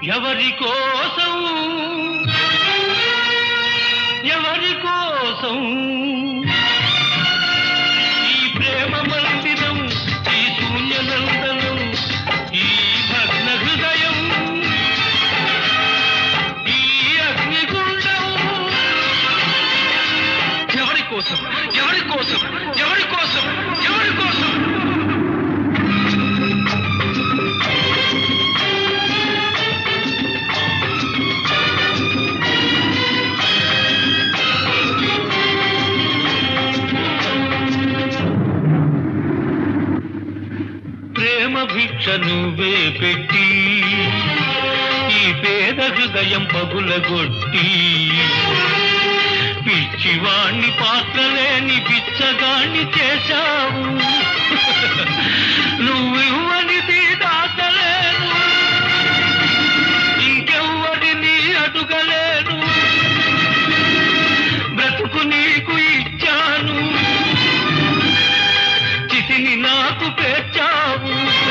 ఎవరి కోసం ఎవరి కోసం ఈ ప్రేమ మందిరం ఈ శూన్యనందనం ఈ భగ్న హృదయం ఈ అగ్నిగుండం ఎవరి కోసం ఎవరి కోసం ఎవరి కోసం ఎవరి కోసం ప్రేమ భిక్ష నువ్వే పెట్టి ఈ పేద హృదయం పగులగొట్టి పిచ్చివాణ్ణి పాత్రలేని పిచ్చగాణ్ణి చేశావు నువ్వివ్వనిది దాచలేను ఇంకెవ్వడిని అడుగలేను బ్రతుకు నీకు ఇచ్చాను చితిని నాకు పేర్చావు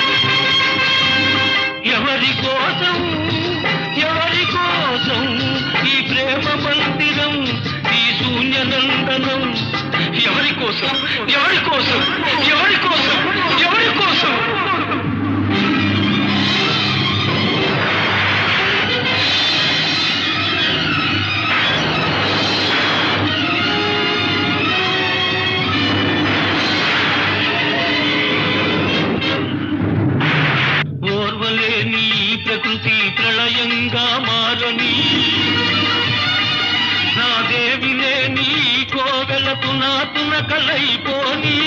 ఎవరి కోసం ఎవరి కోసం ఈ ప్రేమ మందిరం ఈ శూన్యనందనం ఎవరి కోసం ఎవరి కోసం ఎవరి కోసం ఎవరి కోసం ఓర్వలేని ఈ ప్రకృతి ప్రళయంగా మారని నా దేవి లేని ఈ కోవెలకు నా తునకలైపోని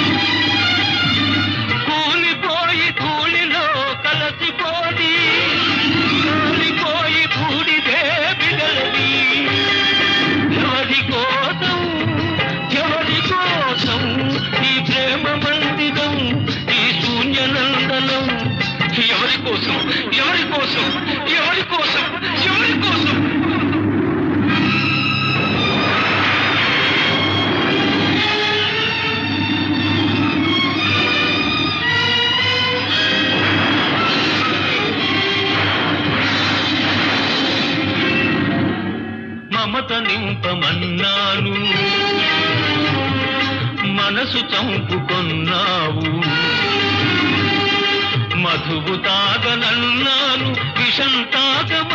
కూలిపోయి ధూళిలో కలసిపోని కాలిపోయి బూడిదే బిగలది ఎవరి కోసం ఎవరి కోసం ఈ ప్రేమ మందిరం ఈ శూన్యనందనం ఎవరి కోసం ఎవరి కోసం ఎవరి కోసం ఎవరి కోసం మమత నింపమన్నాను మనసు చంపుకొన్నావు మధువు తాగనన్నాను విషం తాగ